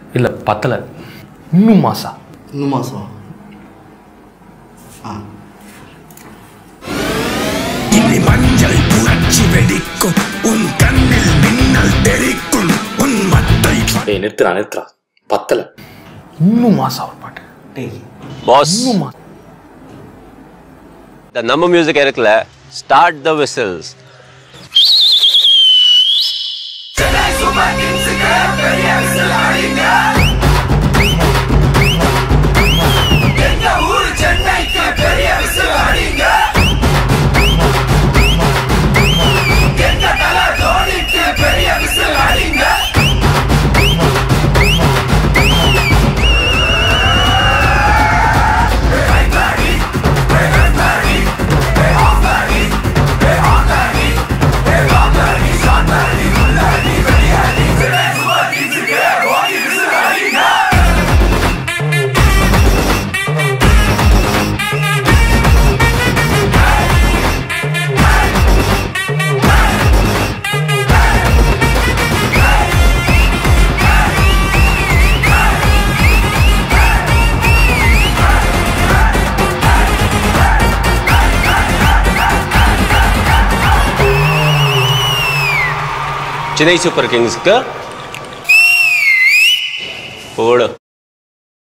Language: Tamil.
இல்லை பத்தலை இன்னும் மாசா இன்னும் மாதம் ஆ இனி மஞ்சள் புரட்சி வெடிக்கும் உன் கண்ணில் மின்னல் தெரிக்கும் உன் மட்டை டேய் நிறுத்துறா நிறுத்துறா பத்தலை இன்னும் மாசா ஒரு பாட்டு டேய் பாஸ் இன்னும் மாசா இந்த நம்ம மியூசிக் இருக்குல்ல start the whistles Chennai super கிங்ஸ்க்கு போடு